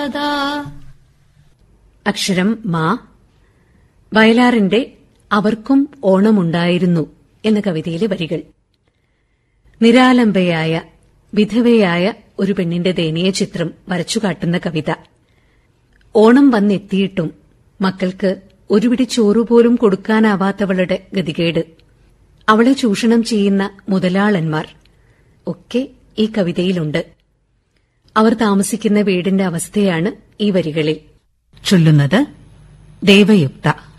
അക്ഷരം മാ വയലാറിന്റെ അവർക്കും ഓണമുണ്ടായിരുന്നു എന്ന കവിതയിലെ വരികൾ നിരാലംബയായ വിധവയായ ഒരു പെണ്ണിന്റെ ദയനീയ ചിത്രം വരച്ചുകാട്ടുന്ന കവിത ഓണം വന്നെത്തിയിട്ടും മക്കൾക്ക് ഒരു പിടി ചോറുപോലും കൊടുക്കാനാവാത്തവളുടെ ഗതികേട് അവളെ ചൂഷണം ചെയ്യുന്ന മുതലാളന്മാർ ഒക്കെ ഈ കവിതയിലുണ്ട് അവർ താമസിക്കുന്ന വീടിന്റെ അവസ്ഥയാണ് ഈ വരികളിൽ ചൊല്ലുന്നത് ദേവയുക്ത